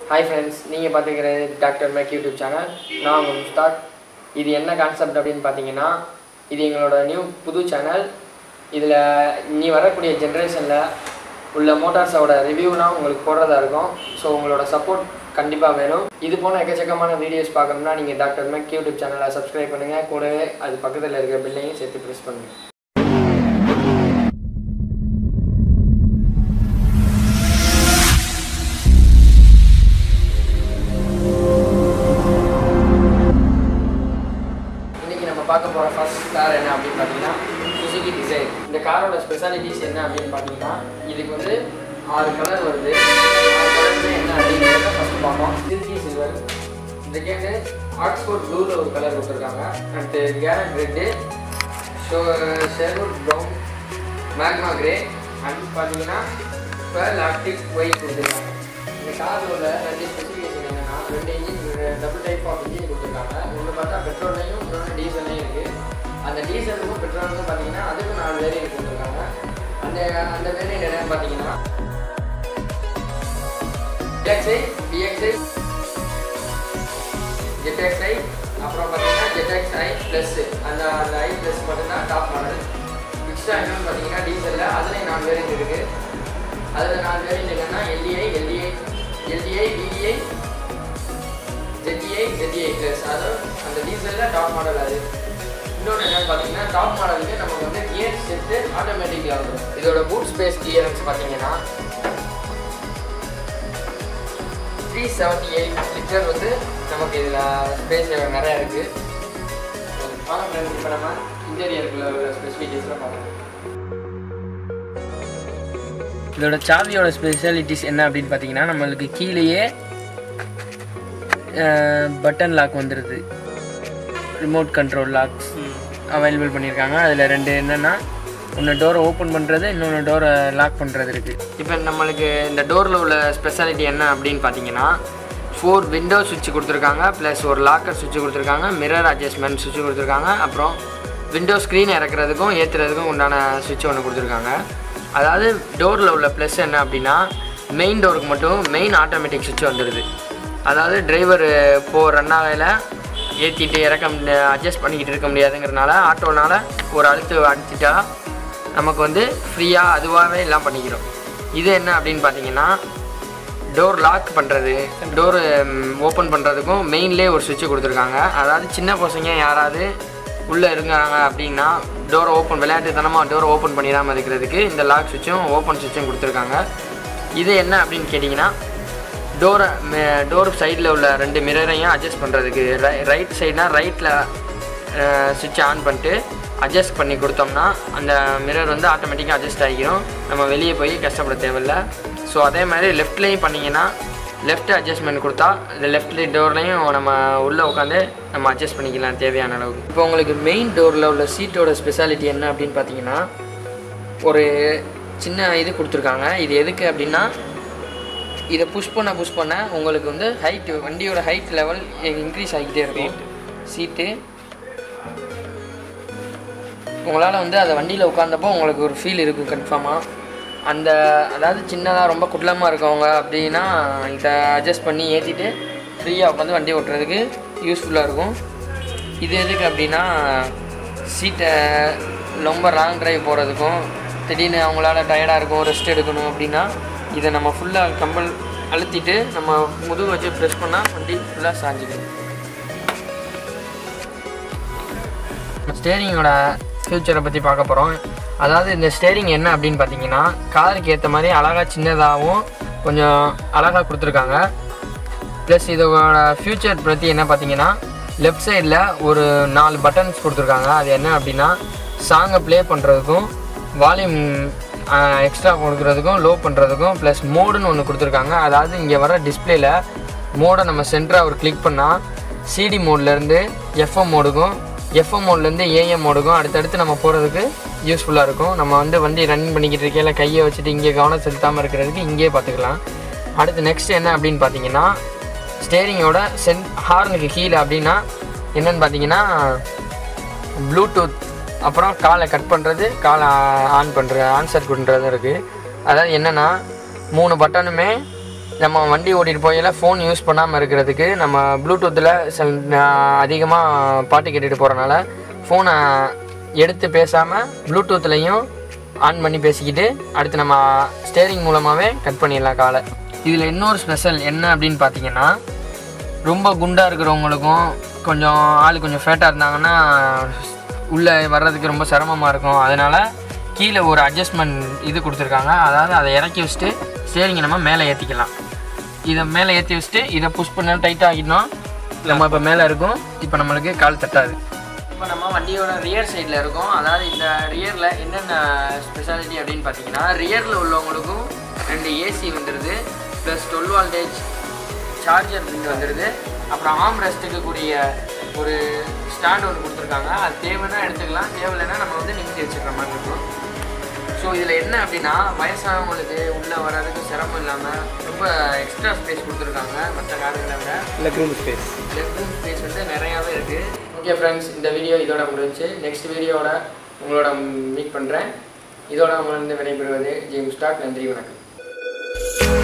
hi friends நீங்கள் பார்த்துக்கிறது doctor Mac YouTube channel நான் உங்கள் முஸ்தாக் இது என்ன கான்செப்ட் அப்படின்னு பார்த்தீங்கன்னா இது எங்களோட நியூ புது சேனல் இதில் நீ வரக்கூடிய ஜென்ரேஷனில் உள்ள மோட்டார்ஸோட ரிவ்யூலாம் உங்களுக்கு போடுறதா இருக்கும் ஸோ உங்களோட சப்போர்ட் கண்டிப்பாக வேணும் இது போன எக்கச்சக்கமான வீடியோஸ் பார்க்கணும்னா நீங்கள் டாக்டர் மேக் யூடியூப் சேனலை சப்ஸ்கிரைப் பண்ணுங்கள் கூடவே அது பக்கத்தில் இருக்கிற பில்லையும் சேர்த்து ப்ரெஸ் பண்ணுங்கள் இன்னைக்கு நம்ம பார்க்க போகிற ஃபர்ஸ்ட் கார் என்ன அப்படின்னு பார்த்தீங்கன்னா சுசுகி டிசைர் இந்த காரோட ஸ்பெஷாலிட்டிஸ் என்ன அப்படின்னு பார்த்தீங்கன்னா இதுக்கு வந்து ஆறு கலர் வருது ஆறு கலர்ல என்ன அப்படிங்கிறத ஃபர்ஸ்ட் பார்ப்போம் சில்கி சில்வர் செகண்டு ஆக்ஸ்போர்ட் ப்ளூவில் ஒரு கலர் கொடுத்துருக்காங்க அடுத்து carrot red show Sherwood brown magma grey அடுத்து பார்த்தீங்கன்னா பேர்ல் ஆக்டிக் ஒயிட் கொடுத்துருக்காங்க இந்த காரில் உள்ள ரெண்டு ஸ்பெசிஃபிகேஷன் என்னன்னா ரெண்டு engine double type of engine கொடுத்துருக்காங்க ஒன்று பார்த்தா பெட்ரோல்லையும் இன்னொன்று டீசல்லையும் இருக்குது அந்த டீசலுக்கும் பெட்ரோலுக்கும் பார்த்தீங்கன்னா அதுக்கும் நாலு வேரியன்ட் கொடுத்துருக்காங்க அந்த அந்த வேரியன்ட் என்னன்னு பார்த்தீங்கன்னா ஜெட்எக்ஸ்ஐ பிஎக்ஸ்ஐ ஜெட்எக்ஸ்ஐ அப்புறம் பார்த்தீங்கன்னா ஜெட்எக்ஸ்ஐ ப்ளஸ் அந்த அந்த ஐ ப்ளஸ் மட்டும்தான் டாப் மாடல் எக்ஸ்ட்ரா என்னன்னு பார்த்தீங்கன்னா டீசலில் அதுலேயும் நாலு வேரியன்ட் இருக்குது அதில் நாலு வேரியன்ட் என்னன்னா LDI LDI LDI DDI ZDI ZDI plus அதாவது அந்த டீசலில் டாப் மாடல் அது இன்னொன்று என்னன்னு பார்த்தீங்கன்னா டாப் மாடலுக்கு நமக்கு வந்து கியர் செட்டு ஆட்டோமேட்டிக்கில் வந்துடும் இதோட பூட் ஸ்பேஸ் கியரன்ஸ் பார்த்தீங்கன்னா த்ரீ செவன்ட்டி எயிட் லிட்டர் வந்து நமக்கு இதில் ஸ்பேஸ் நிறையா இருக்குது வாங்க ஃப்ரெண்ட்ஸ் இப்போ நம்ம இன்டீரியருக்குள்ள உள்ள ஸ்பெசிஃபிகேஷனில் பார்க்கலாம் இதோட சாவியோட ஸ்பெஷாலிட்டிஸ் என்ன அப்படின்னு பார்த்தீங்கன்னா நம்மளுக்கு கீழேயே பட்டன் லாக் வந்துடுது ரிமோட் கண்ட்ரோல் லாக்ஸ் அவைலபிள் பண்ணியிருக்காங்க அதில் ரெண்டு என்னென்னா ஒன்று டோரை ஓப்பன் பண்ணுறது இன்னொன்று டோரை லாக் பண்ணுறது இருக்குது இப்போ நம்மளுக்கு இந்த டோரில் உள்ள ஸ்பெஷாலிட்டி என்ன அப்படின்னு பார்த்தீங்கன்னா ஃபோர் விண்டோ சுவிட்ச் கொடுத்துருக்காங்க ப்ளஸ் ஒரு லாக்கர் சுவிட்ச் கொடுத்துருக்காங்க மிரர் அட்ஜஸ்ட்மெண்ட் சுவிட்ச் கொடுத்துருக்காங்க அப்புறம் விண்டோ ஸ்க்ரீன் இறக்குறதுக்கும் ஏற்றுறதுக்கும் உண்டான சுவிட்ச் ஒன்று கொடுத்துருக்காங்க அதாவது டோரில் உள்ள ப்ளஸ் என்ன அப்படின்னா மெயின் டோருக்கு மட்டும் மெயின் ஆட்டோமேட்டிக் சுவிட்ச் வந்துடுது அதாவது டிரைவர் போ ரன் ஆகையில் ஏற்றிட்டு இறக்க அட்ஜஸ்ட் பண்ணிக்கிட்டு இருக்க முடியாதுங்கிறனால ஆட்டோனால் ஒரு அழுத்து அடிச்சிட்டா நமக்கு வந்து ஃப்ரீயாக அதுவாகவே எல்லாம் பண்ணிக்கிறோம் இது என்ன அப்படின்னு பார்த்தீங்கன்னா டோர் லாக் பண்ணுறது டோரு ஓப்பன் பண்ணுறதுக்கும் மெயின்லேயே ஒரு சுவிட்ச் கொடுத்துருக்காங்க அதாவது சின்ன பசங்க யாராவது உள்ளே இருக்காங்க அப்படின்னா டோரை ஓப்பன் விளையாட்டுத்தனமாக டோரை ஓப்பன் பண்ணிடாமல் இருக்கிறதுக்கு இந்த லாக் சுவிட்சும் ஓப்பன் சுவிட்சும் கொடுத்துருக்காங்க இது என்ன அப்படின்னு கேட்டிங்கன்னா டோரை டோர் சைடில் உள்ள ரெண்டு மிரரையும் அட்ஜஸ்ட் பண்ணுறதுக்கு ரை ரைட் சைட்னா ரைட்டில் சுவிட்ச் ஆன் பண்ணிட்டு அட்ஜஸ்ட் பண்ணி கொடுத்தோம்னா அந்த மிரர் வந்து ஆட்டோமேட்டிக்காக அட்ஜஸ்ட் ஆகிக்கிறோம் நம்ம வெளியே போய் கஷ்டப்பட தேவையில்ல ஸோ அதே மாதிரி லெஃப்ட்லேயும் பண்ணிங்கன்னா லெஃப்ட் அட்ஜஸ்ட்மெண்ட் கொடுத்தா இந்த லெஃப்ட் டோர்லையும் நம்ம உள்ளே உட்காந்து நம்ம அட்ஜஸ்ட் பண்ணிக்கலாம் தேவையான அளவுக்கு இப்போ உங்களுக்கு மெயின் டோரில் உள்ள சீட்டோட ஸ்பெஷாலிட்டி என்ன அப்படின்னு பார்த்தீங்கன்னா ஒரு சின்ன இது கொடுத்துருக்காங்க இது எதுக்கு அப்படின்னா இதை புஷ் பண்ண புஷ் பண்ண உங்களுக்கு வந்து ஹைட் வண்டியோட ஹைட் லெவல் இன்க்ரீஸ் ஆகிக்கிட்டே இருக்கும் சீட்டு உங்களால் வந்து அதை வண்டியில் உட்காந்தப்போ உங்களுக்கு ஒரு ஃபீல் இருக்கும் கன்ஃபார்மாக அந்த அதாவது சின்னதாக ரொம்ப குள்ளமாக இருக்கவங்க அப்படின்னா இதை அட்ஜஸ்ட் பண்ணி ஏற்றிட்டு ஃப்ரீயாக உட்காந்து வண்டி ஓட்டுறதுக்கு யூஸ்ஃபுல்லாக இருக்கும் இது எதுக்கு அப்படின்னா சீட்டை ரொம்ப லாங் டிரைவ் போகிறதுக்கும் திடீர்னு அவங்களால டயர்டாக இருக்கும் ரெஸ்ட் எடுக்கணும் அப்படின்னா இதை நம்ம ஃபுல்லாக கம்பல் அழுத்திட்டு நம்ம முதுகு வச்சு ப்ரெஸ் பண்ணால் வண்டி ஃபுல்லாக சாஞ்சிக்கும் ஸ்டேரிங்கோட ஃப்யூச்சரை பற்றி பார்க்க போகிறோம் அதாவது இந்த ஸ்டேரிங் என்ன அப்படின்னு பார்த்தீங்கன்னா காருக்கு ஏற்ற மாதிரி அழகாக சின்னதாகவும் கொஞ்சம் அழகாக கொடுத்துருக்காங்க ப்ளஸ் இதோட ஃப்யூச்சர் பற்றி என்ன பார்த்தீங்கன்னா லெஃப்ட் சைடில் ஒரு நாலு பட்டன்ஸ் கொடுத்துருக்காங்க அது என்ன அப்படின்னா சாங்கை ப்ளே பண்ணுறதுக்கும் வால்யூம் எக்ஸ்ட்ரா கொடுக்குறதுக்கும் லோ பண்ணுறதுக்கும் ப்ளஸ் மோடுன்னு ஒன்று கொடுத்துருக்காங்க அதாவது இங்கே வர டிஸ்பிளேல மோடை நம்ம சென்டராக ஒரு கிளிக் பண்ணால் சிடி மோட்லேருந்து எஃப்எம் மோடுக்கும் எஃப்எம் மோட்லேருந்து ஏஎம் மோடுக்கும் அடுத்தடுத்து நம்ம போகிறதுக்கு யூஸ்ஃபுல்லாக இருக்கும் நம்ம வந்து வண்டி ரன் பண்ணிக்கிட்டு இருக்கையில கையை வச்சுட்டு இங்கே கவனம் செலுத்தாமல் இருக்கிறதுக்கு இங்கேயே பார்த்துக்கலாம் அடுத்து நெக்ஸ்ட் என்ன அப்படின்னு பார்த்தீங்கன்னா ஸ்டேரிங்கோட சென் ஹார்னுக்கு கீழே அப்படின்னா என்னன்னு பார்த்தீங்கன்னா ப்ளூடூத் அப்புறம் காலை கட் பண்ணுறது காலை ஆன் பண்ணுறது ஆன்சர் பண்ணுறது இருக்குது அதாவது என்னென்னா மூணு பட்டனுமே நம்ம வண்டி ஓட்டிகிட்டு போயில ஃபோன் யூஸ் பண்ணாமல் இருக்கிறதுக்கு நம்ம ப்ளூடூத்தில் சில அதிகமாக பாட்டு கேட்டுட்டு போகிறனால ஃபோனை எடுத்து பேசாமல் ப்ளூடூத்லேயும் ஆன் பண்ணி பேசிக்கிட்டு அடுத்து நம்ம ஸ்டேரிங் மூலமாகவே கட் பண்ணிடலாம் காலை இதில் இன்னொரு ஸ்பெஷல் என்ன அப்படின்னு பார்த்தீங்கன்னா ரொம்ப குண்டாக இருக்கிறவங்களுக்கும் கொஞ்சம் ஆள் கொஞ்சம் ஃபேட்டாக இருந்தாங்கன்னா உள்ளே வர்றதுக்கு ரொம்ப சிரமமாக இருக்கும் அதனால் கீழே ஒரு அட்ஜஸ்ட்மெண்ட் இது கொடுத்துருக்காங்க அதாவது அதை இறக்கி வச்சுட்டு ஸ்டேரிங்கை நம்ம மேலே ஏற்றிக்கலாம் இதை மேலே ஏற்றி வச்சுட்டு இதை புஷ் பண்ண டைட்டாக ஆகிட்டோம் நம்ம இப்போ மேலே இருக்கும் இப்போ நம்மளுக்கு கால் தட்டாது இப்போ நம்ம வண்டியோட ரியர் சைடில் இருக்கோம் அதாவது இந்த ரியரில் என்னென்ன ஸ்பெஷாலிட்டி அப்படின்னு பார்த்தீங்கன்னா ரியரில் உள்ளவங்களுக்கும் ரெண்டு ஏசி வந்துடுது plus twelve voltage charger pin வந்துடுது அப்புறம் ஆம் ரெஸ்ட்டுக்கு கூடிய ஒரு ஸ்டாண்ட் ஒன்று கொடுத்துருக்காங்க அது தேவைன்னா எடுத்துக்கலாம் தேவையில்லைன்னா நம்ம வந்து நிமித்தி வச்சுக்கிற மாதிரி இருக்கும் ஸோ இதில் என்ன அப்படின்னா வயசானவங்களுக்கு உள்ளே வர்றதுக்கு சிரமம் இல்லாமல் ரொம்ப எக்ஸ்ட்ரா ஸ்பேஸ் கொடுத்துருக்காங்க மற்ற கார்களை விட leg room space left space வந்து நிறையாவே இருக்குது ஓகே ஃப்ரெண்ட்ஸ் இந்த வீடியோ இதோட முடிஞ்சு நெக்ஸ்ட் வீடியோவோட உங்களோட மீட் பண்ணுறேன் இதோட உங்களிருந்து விடைபெறுவது ஜேம்ஸ் ஸ்டாக் நன்றி வணக்கம்